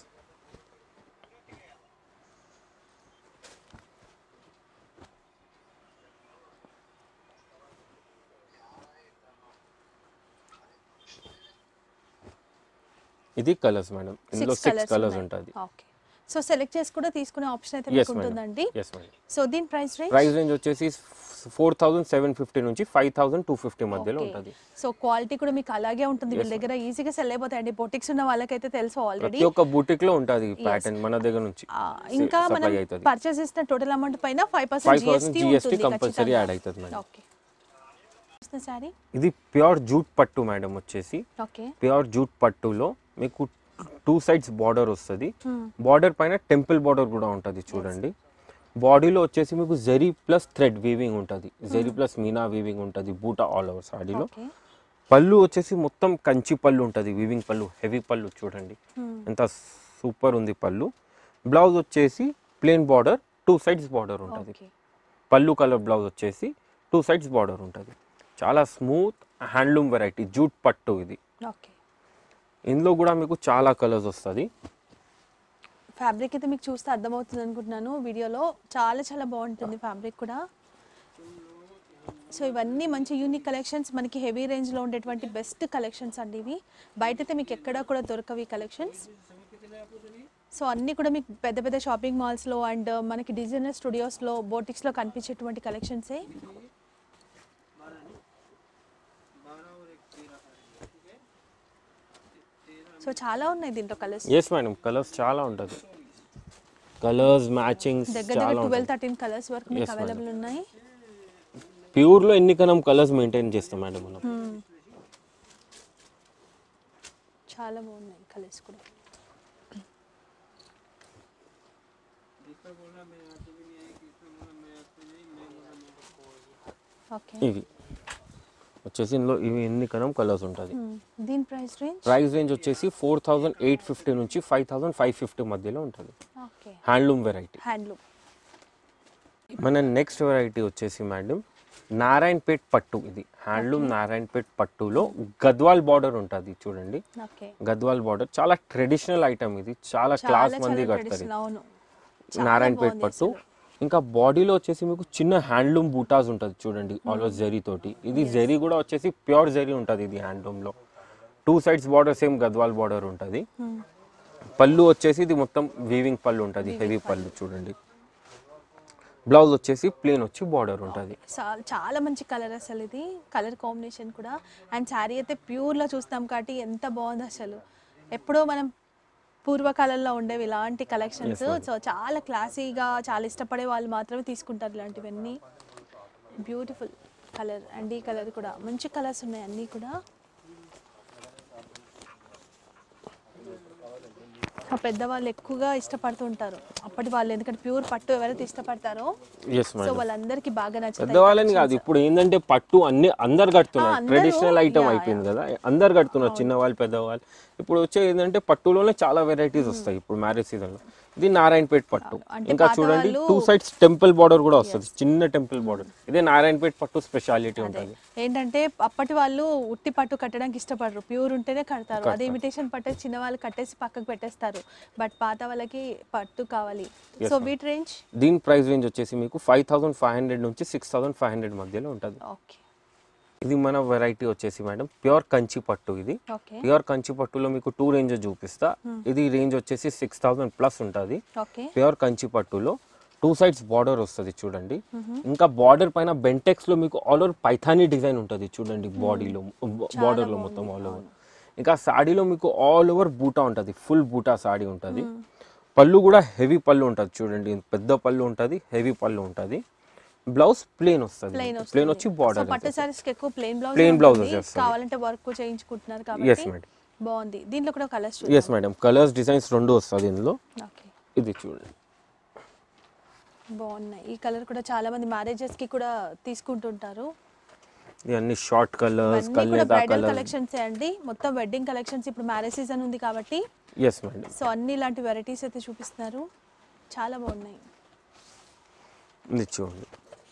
A: ఇది కలర్స్ మేడం ఇందులో సిక్స్ కలర్స్ ఉంటుంది
B: ఓకే సో సెలెక్ట్ చేసి కూడా తీసుకునే ఆప్షన్ అయితే
A: ఎస్
B: మీకు
A: మేడం
B: ఉంటుందండి
A: ఎస్ మేడం
B: సో దీని ప్రైస్ రేంజ్
A: ప్రైస్ రేంజ్ వచ్చేసి ఫోర్ థౌసండ్ సెవెన్ ఫిఫ్టీ నుంచి ఫైవ్ థౌసండ్ టూ ఫిఫ్టీ మధ్యలో ఉంటుంది
B: సో క్వాలిటీ కూడా మీకు అలాగే ఉంటుంది వీళ్ళ దగ్గర ఈజీగా సెల్ అయిపోతాయండి బొటిక్స్ ఉన్న వాళ్ళకైతే తెలుసు ఆల్రెడీ
A: ప్రతి ఒక్క బూటిక్ లో ఉంటుంది ప్యాటర్న్ మన దగ్గర నుంచి
B: ఇంకా మనం
A: సప్లై అవుతుంది
B: పర్చేస్ చేసిన టోటల్ అమౌంట్ పైన five
A: five
B: percent
A: thousand
B: GST
A: GST
B: ఉంటుంది
A: కంపల్సరీ యాడ్ అవుతుంది మేడం
B: ఓకే సారీ
A: ఇది ప్యూర్ జూట్ పట్టు మేడం వచ్చేసి
B: ఓకే
A: ప్యూర్ జూట్ పట్టులో మీకు టూ సైడ్స్ బార్డర్ వస్తుంది బార్డర్ పైన టెంపుల్ బార్డర్ కూడా ఉంటుంది చూడండి బాడీలో వచ్చేసి మీకు జరీ ప్లస్ థ్రెడ్ వీవింగ్ ఉంటుంది జరీ ప్లస్ మీనా వీవింగ్ ఉంటుంది బూటా ఆల్ ఓవర్ సాడీలో
B: ఓకే
A: పళ్ళు వచ్చేసి మొత్తం కంచి పళ్ళు ఉంటుంది వీవింగ్ పళ్ళు హెవీ పళ్ళు చూడండి ఎంత సూపర్ ఉంది పళ్ళు బ్లౌజ్ వచ్చేసి plain border two sides border ఉంటుంది
B: ఓకే
A: పళ్ళు కలర్ బ్లౌజ్ వచ్చేసి టూ సైడ్స్ బార్డర్ ఉంటుంది చాలా స్మూత్ హ్యాండ్లూమ్ వెరైటీ జూట్ పట్టు ఇది
B: ఓకే
A: ఇందులో కూడా మీకు చాలా కలర్స్ వస్తుంది
B: ఫ్యాబ్రిక్ అయితే మీకు చూస్తే అర్థమవుతుంది అనుకుంటున్నాను వీడియోలో చాలా చాలా బాగుంటుంది ఫ్యాబ్రిక్ కూడా సో ఇవన్నీ మంచి యూనిక్ కలెక్షన్స్ మనకి హెవీ రేంజ్లో ఉండేటువంటి బెస్ట్ కలెక్షన్స్ అండి ఇవి బయట అయితే మీకు ఎక్కడా కూడా దొరకవి కలెక్షన్స్ సో అన్నీ కూడా మీకు పెద్ద పెద్ద షాపింగ్ మాల్స్లో అండ్ మనకి డిజైనర్ స్టూడియోస్లో బోటిక్స్లో కనిపించేటువంటి కలెక్షన్సే సో చాలా ఉన్నాయి దీంట్లో కలర్స్
A: ఎస్ మేడం కలర్స్ చాలా ఉంటుంది కలర్స్ మ్యాచింగ్స్
B: దగ్గర
A: చాలా
B: దగ్గర ట్వెల్వ్
A: ఉంటుంది
B: థర్టీన్ కలర్స్ వరకు మీకు
A: Yes, madam.
B: అవైలబుల్ ఉన్నాయి
A: ప్యూర్లో ఎన్ని కనం కలర్స్ మెయింటైన్ చేస్తాం మేడం మనం
B: Hmm. చాలా బాగున్నాయి కలర్స్ కూడా ఓకే
A: ఇవి వచ్చేసి ఇందులో ఇవి ఎన్ని కనం కలర్స్ ఉంటుంది
B: దీని ప్రైస్ రేంజ్
A: ప్రైస్ రేంజ్ వచ్చేసి ఫోర్ థౌజండ్ ఎయిట్ ఫిఫ్టీ నుంచి ఫైవ్ థౌజండ్ ఫైవ్ ఫిఫ్టీ మధ్యలో ఉంటుంది
B: ఓకే
A: హ్యాండ్లూమ్ వెరైటీ
B: హ్యాండ్లూమ్
A: మన నెక్స్ట్ వెరైటీ వచ్చేసి మేడం నారాయణపేట్ పట్టు ఇది హ్యాండ్లూమ్ నారాయణపేట్ పట్టులో గద్వాల్ బార్డర్ ఉంటుంది చూడండి
B: ఓకే
A: గద్వాల్ బార్డర్ చాలా ట్రెడిషనల్ ఐటమ్ ఇది చాలా
B: చాలా
A: క్లాస్
B: చాలా
A: మంది కడతారు
B: ట్రెడిషనల్ అవును
A: నారాయణపేట్
B: బాగుంది
A: పట్టు ఇంకా బాడీలో వచ్చేసి మీకు చిన్న హ్యాండ్లూమ్ బూటాస్ ఉంటుంది చూడండి ఆల్వేస్ జరీ తోటి ఇది జరీ కూడా వచ్చేసి ప్యూర్ జరీ ఉంటుంది ఇది హ్యాండ్లూమ్లో two sides border same Gadwal border ఉంటుంది పళ్ళు వచ్చేసి ఇది మొత్తం వీవింగ్ పళ్ళు ఉంటుంది హెవీ పళ్ళు చూడండి బ్లౌజ్ వచ్చేసి ప్లేన్ వచ్చి బార్డర్ ఉంటుంది
B: చా- చాలా మంచి కలర్ అసలు ఇది కలర్ కాంబినేషన్ కూడా అండ్ శారీ అయితే ప్యూర్లో చూస్తాం కాబట్టి ఎంత బాగుంది అసలు ఎప్పుడో మనం పూర్వకాలంలో ఉండేవి ఇలాంటి కలెక్షన్స్ సో చాలా క్లాసీగా చాలా ఇష్టపడే వాళ్ళు మాత్రమే తీసుకుంటారు ఇలాంటివన్నీ బ్యూటిఫుల్ కలర్ అండ్ ఈ కలర్ కూడా మంచి కలర్స్ ఉన్నాయి అన్నీ కూడా ఆ పెద్దవాళ్ళు ఎక్కువగా ఇష్టపడుతూ ఉంటారు అప్పటి వాళ్ళు ఎందుకంటే ప్యూర్ పట్టు ఎవరైతే ఇష్టపడతారో
A: ఎస్
B: సో
A: మేడం
B: వాళ్ళందరికీ బాగా నచ్చుతాయి
A: పెద్దవాళ్ళని కాదు ఇప్పుడు ఏంటంటే పట్టు అన్ని అందరు కడుతున్నారు
B: అందరూ,
A: ట్రెడిషనల్ ఐటమ్
B: యా,
A: అయిపోయింది కదా అందరు కడుతున్నారు చిన్నవాళ్ళు పెద్దవాళ్ళు ఇప్పుడు వచ్చే ఏంటంటే పట్టులోనే చాలా వెరైటీస్ వస్తాయి ఇప్పుడు మ్యారేజ్ సీజన్ లో ఇది నారాయణపేట్ పట్టు
B: అంటే
A: ఇంకా
B: పాత
A: చూడండి
B: వాళ్ళు-
A: టూ సైడ్స్ టెంపుల్ బార్డర్ కూడా వస్తుంది చిన్న టెంపుల్ బార్డర్ ఇదే నారాయణపేట్ పట్టు స్పెషాలిటీ ఉంటుంది
B: ఏంటంటే అప్పటి వాళ్ళు ఉట్టి పట్టు కట్టడానికి ఇష్టపడరు ప్యూర్ ఉంటేనే కడతారు అదే ఇమిటేషన్ పట్టే చిన్న వాళ్ళు కట్టేసి పక్కకు పెట్టేస్తారు బట్ పాత వాళ్ళకి పట్టు కావాలి సో వీట్ రేంజ్
A: దీని ప్రైస్ రేంజ్ వచ్చేసి మీకు ఫైవ్ థౌసండ్ ఫైవ్ హండ్రెడ్ నుంచి సిక్స్ థౌసండ్ ఫైవ్ హండ్రెడ్ మధ్యలో ఉంటుంది
B: ఓకే
A: ఇది మన వెరైటీ వచ్చేసి మేడం ప్యూర్ కంచి పట్టు ఇది
B: ఓకే
A: ప్యూర్ కంచి పట్టులో మీకు టూ రేంజ్ చూపిస్తా ఇది రేంజ్ వచ్చేసి సిక్స్ థౌసండ్ ప్లస్ ఉంటుంది
B: ఓకే
A: ప్యూర్ కంచి పట్టులో టూ సైడ్స్ బార్డర్ వస్తుంది చూడండి ఇంకా బార్డర్ పైన బెంటెక్స్ లో మీకు ఆల్ ఓవర్ పైథానీ డిజైన్ ఉంటుంది చూడండి బాడీలో బార్డర్ లో మొత్తం ఆల్ ఓవర్ ఇంకా సాడీలో మీకు ఆల్ ఓవర్ బూటా ఉంటుంది ఫుల్ బూటా సాడీ ఉంటుంది పళ్ళు కూడా హెవీ పళ్ళు ఉంటుంది చూడండి పెద్ద పళ్ళు ఉంటుంది హెవీ పళ్ళు ఉంటుంది బ్లౌజ్ ప్లేన్ వస్తుంది
B: ప్లెయిన్
A: ప్లేన్ వచ్చి
B: సో
A: బార్డర్
B: పట్టు సారీస్ కి ఎక్కువ ప్లెయిన్ బ్లౌజ్
A: Plain blouse వచ్చేస్తుంది.
B: కావాలంటే వర్క్ చేయించుకుంటున్నారు
A: Yes,
B: కాబట్టి
A: madam.
B: బాగుంది దీంట్లో కూడా colours
A: yes madam colours designs రెండు వస్తుంది ఇందులో
B: ఓకే
A: ఇది చూడండి
B: బాగున్నాయి ఈ కలర్ కూడా చాలా మంది మ్యారేజెస్ కి కూడా తీసుకుంటుంటారు
A: ఇవన్నీ షార్ట్ కలర్స్
B: ఇవన్నీ కూడా
A: కల్నేదా
B: బ్రైడల్
A: కలర్
B: కలెక్షన్స్ అండి మొత్తం వెడ్డింగ్ కలెక్షన్స్ ఇప్పుడు మ్యారేజ్ సీజన్ ఉంది కాబట్టి
A: ఎస్ మేడం
B: సో అన్ని ఇలాంటి వెరైటీస్ అయితే చూపిస్తున్నారు చాలా బాగున్నాయి
A: ఇది చూడండి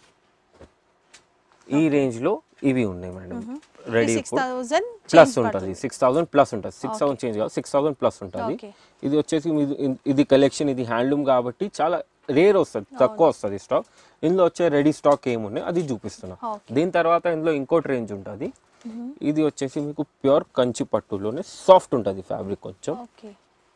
A: ఈ రేంజ్ లో ఇవి ఉన్నాయి madam ready
B: six thousand
A: plus ఉంటుంది సిక్స్ థౌసండ్ ప్లస్ ఉంటుంది సిక్స్ థౌసండ్ చేంజ్ కాదు సిక్స్ థౌసండ్ ప్లస్ ఉంటుంది
B: Okay.
A: ఇది వచ్చేసి మీది- ఇది కలెక్షన్ ఇది హ్యాండ్లూమ్ కాబట్టి చాలా రేర్ వస్తుంది తక్కువ వస్తుంది స్టాక్ ఇందులో వచ్చే రెడీ స్టాక్ ఏమున్నాయి అది చూపిస్తున్నా
B: Okay.
A: దీని తర్వాత ఇందులో ఇంకోటి రేంజ్ ఉంటుంది ఇది వచ్చేసి మీకు ప్యూర్ కంచి పట్టులోనే సాఫ్ట్ ఉంటుంది ఫ్యాబ్రిక్ కొంచెం
B: ఓకే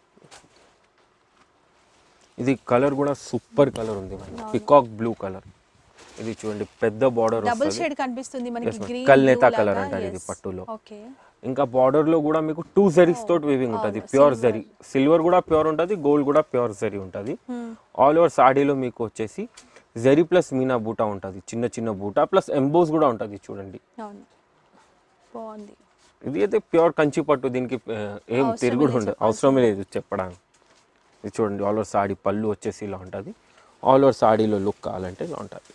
A: ఇది కలర్ కూడా సూపర్ కలర్ ఉంది మేడం పికాక్ బ్లూ కలర్ ఇది చూడండి పెద్ద బార్డర్
B: డబుల్
A: వస్తుంది
B: షేడ్ కనిపిస్తుంది మనకి
A: Yes, ma'am.
B: గ్రీన్
A: కల్నేతా colour అంటారు ఇది పట్టులో.
B: ఓకే
A: ఇంకా బార్డర్ లో కూడా మీకు టూ జరీస్ తోటి వీవింగ్ ఉంటుంది ప్యూర్ జరీ సిల్వర్ కూడా ప్యూర్ ఉంటుంది గోల్డ్ కూడా ప్యూర్ జరీ ఉంటుంది ఆల్ ఓవర్ సాడీలో మీకు వచ్చేసి జరీ ప్లస్ మీనా బూటా ఉంటుంది చిన్న చిన్న బూటా ప్లస్ ఎంబోస్ కూడా ఉంటుంది చూడండి
B: అవును బాగుంది
A: ఇది అయితే ప్యూర్ కంచి పట్టు దీనికి ఆ, ఏం
B: అవసరమే
A: తిరుగుడు
B: లేదు
A: ఉండదు అవసరమే లేదు చెప్పడానికి ఇది చూడండి ఆల్ ఓవర్ సాడీ పళ్ళు వచ్చేసి ఇలా ఉంటుంది ఆల్ ఓవర్ సాడీలో లుక్ కావాలంటే ఇలా ఉంటుంది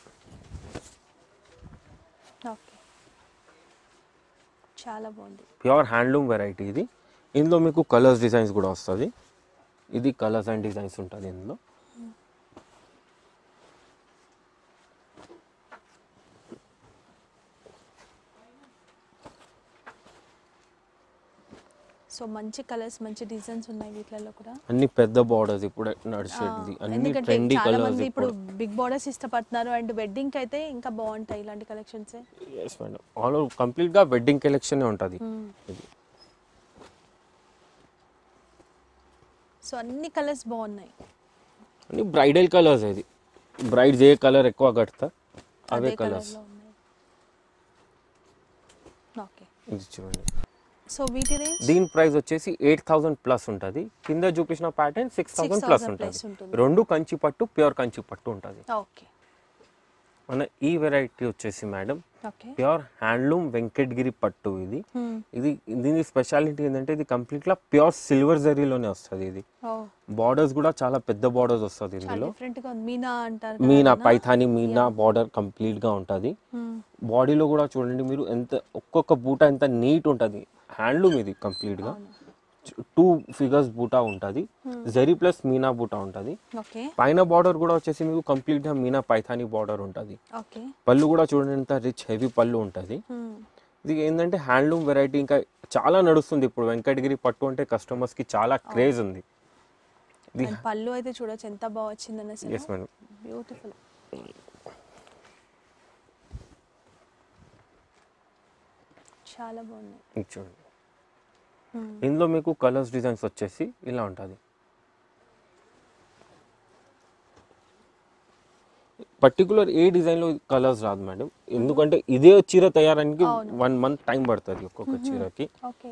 B: ఓకే చాలా బాగుంది
A: ప్యూర్ హ్యాండ్లూమ్ వెరైటీ ఇది ఇందులో మీకు కలర్స్ డిజైన్స్ కూడా వస్తుంది ఇది కలర్స్ అండ్ డిజైన్స్ ఉంటుంది ఇందులో
B: సో మంచి కలర్స్ మంచి డిజైన్స్ ఉన్నాయి వీటిలలో కూడా
A: అన్ని పెద్ద బార్డర్స్ ఇప్పుడు నడిచేది అన్ని
B: ఎందుకంటే
A: ట్రెండీ
B: చాలా
A: కలర్స్
B: మంది ఇప్పుడు
A: ఇప్పుడు
B: బిగ్ బార్డర్స్ ఇష్టపడుతున్నారు అండ్ వెడ్డింగ్ కి అయితే ఇంకా బాగుంటాయి ఇలాంటి collections
A: yes madam all over complete గా వెడ్డింగ్ కలెక్షన్ ఉంటుంది ఇది
B: సో అన్ని కలర్స్ బాగున్నాయి
A: అన్ని బ్రైడల్ కలర్స్ ఇది బ్రైడ్స్ ఏ కలర్ ఎక్కువ కడతా అవే
B: అదే కలర్
A: కలర్స్
B: లో ఉన్నాయి ఓకే
A: ఇది చూడండి
B: సో వీటి రేంజ్
A: దీని ప్రైస్ వచ్చేసి ఎయిట్ థౌసండ్ ప్లస్ ఉంటుంది కింద చూపించిన pattern six thousand
B: 6,000
A: plus
B: plus
A: ఉంటుంది
B: ఉంటుంది.
A: రెండు కంచి పట్టు ప్యూర్ కంచి పట్టు ఉంటుంది
B: ఓకే
A: మన ఈ వెరైటీ వచ్చేసి madam
B: okay
A: pure handloom Venkatagiri పట్టు ఇది ఇది దీని స్పెషాలిటీ ఏంటంటే ఇది కంప్లీట్గా ప్యూర్ సిల్వర్ జరీలోనే వస్తుంది ఇది
B: ఓ
A: బార్డర్స్ కూడా చాలా పెద్ద బార్డర్స్ వస్తుంది
B: చాలా
A: ఇందులో
B: డిఫరెంట్ గా ఉంది మీనా అంటారు కదా
A: మీనా
B: అదేనా?
A: పైథాని మీనా బార్డర్ కంప్లీట్ గా ఉంటుంది
B: Hmm.
A: బాడీలో కూడా చూడండి మీరు ఎంత ఒక్కొక్క బూట ఎంత నీట్ ఉంటుంది హ్యాండ్లూమ్ ఇది కంప్లీట్ గా టూ ఫిగర్స్ బూటా ఉంటుంది జరీ ప్లస్ మీనా బూటా ఉంటుంది
B: ఓకే
A: పైన బార్డర్ కూడా వచ్చేసి మీకు కంప్లీట్ గా మీనా పైథాని బార్డర్ ఉంటుంది
B: ఓకే
A: పళ్ళు కూడా చూడండి ఎంత రిచ్ హెవీ పళ్ళు ఉంటుంది
B: Hmm.
A: ఇది ఏంటంటే హ్యాండ్లూమ్ వెరైటీ ఇంకా చాలా నడుస్తుంది ఇప్పుడు వెంకటగిరి పట్టు అంటే customers కి చాలా క్రేజ్ ఉంది ఇది
B: అండ్ పళ్ళు అయితే చూడొచ్చు ఎంత బాగా వచ్చిందని అసలు
A: ఎస్ మేడం
B: బ్యూటిఫుల్ చాలా బాగున్నాయి
A: ఇది చూడండి ఇందులో మీకు కలర్స్ డిజైన్స్ వచ్చేసి ఇలా ఉంటుంది పర్టికులర్ ఏ డిజైన్లో కలర్స్ రాదు మేడం ఎందుకంటే ఇదే చీర తయారానికి వన్ మంత్ టైం పడుతుంది ఒక్కొక్క చీరకి
B: ఓకే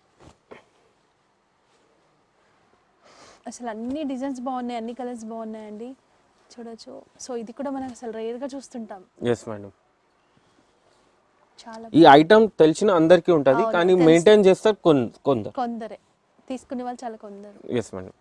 B: అసలు అన్ని డిజైన్స్ బాగున్నాయి అన్ని కలర్స్ బాగున్నాయండి చూడొచ్చు సో ఇది కూడా మనం అసలు రేర్గా చూస్తుంటాం
A: ఎస్ మేడం
B: చాలా
A: ఈ ఐటమ్ తెలిసిన అందరికీ ఉంటుంది
B: అవును,
A: కానీ
B: తెలుసు.
A: మెయింటైన్ చేస్తారు కొన్ కొందరు
B: కొందరే తీసుకునే వాళ్ళు చాలా కొందరు
A: ఎస్ మేడం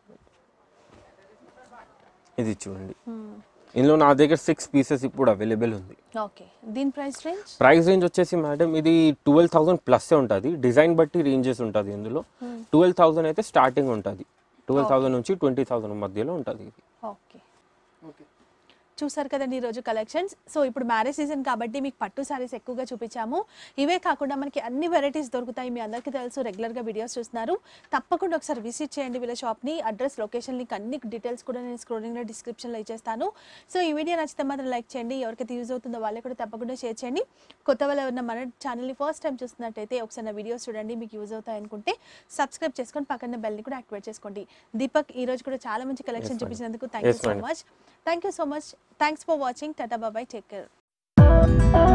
A: ఇది చూడండి ఇందులో నా దగ్గర సిక్స్ పీసెస్ ఇప్పుడు అవైలబుల్ ఉంది
B: ఓకే దీని ప్రైస్ రేంజ్
A: ప్రైస్ రేంజ్ వచ్చేసి మేడం ఇది ట్వెల్వ్ థౌసండ్ ప్లస్ ఉంటుంది డిజైన్ బట్టి రేంజెస్ ఉంటుంది ఇందులో ట్వెల్వ్ థౌసండ్ అయితే స్టార్టింగ్ ఉంటుంది ట్వెల్వ్ థౌసండ్ నుంచి ట్వంటీ థౌసండ్ మధ్యలో ఉంటుంది ఇది
B: ఓకే చూసారు కదండి ఈరోజు కలెక్షన్స్ సో ఇప్పుడు మ్యారేజ్ సీజన్ కాబట్టి మీకు పట్టు శారీస్ ఎక్కువగా చూపించాము ఇవే కాకుండా మనకి అన్ని వెరైటీస్ దొరుకుతాయి మీ అందరికీ తెలుసు రెగ్యులర్గా వీడియోస్ చూస్తున్నారు తప్పకుండా ఒకసారి విజిట్ చేయండి వీళ్ళ షాప్ని అడ్రస్ లొకేషన్ లింక్ అన్ని డీటెయిల్స్ కూడా నేను స్క్రోలింగ్లో డిస్క్రిప్షన్లో ఇచ్చేస్తాను సో ఈ వీడియో నచ్చితే మాత్రం లైక్ చేయండి ఎవరికైతే యూజ్ అవుతుందో వాళ్ళకి కూడా తప్పకుండా షేర్ చేయండి కొత్త వాళ్ళు ఎవరైనా మన ఛానల్ని ఫస్ట్ టైం చూస్తున్నట్టయితే ఒకసారి నా వీడియోస్ చూడండి మీకు యూజ్ అవుతాయి అనుకుంటే సబ్స్క్రైబ్ చేసుకొని పక్కన బెల్ని కూడా యాక్టివేట్ చేసుకోండి దీపక్ ఈ రోజు కూడా చాలా మంచి కలెక్షన్
A: madam.
B: చూపించినందుకు thank you
A: Yes,
B: so
A: madam.
B: Much thank you so much thanks for watching tata bye bye take care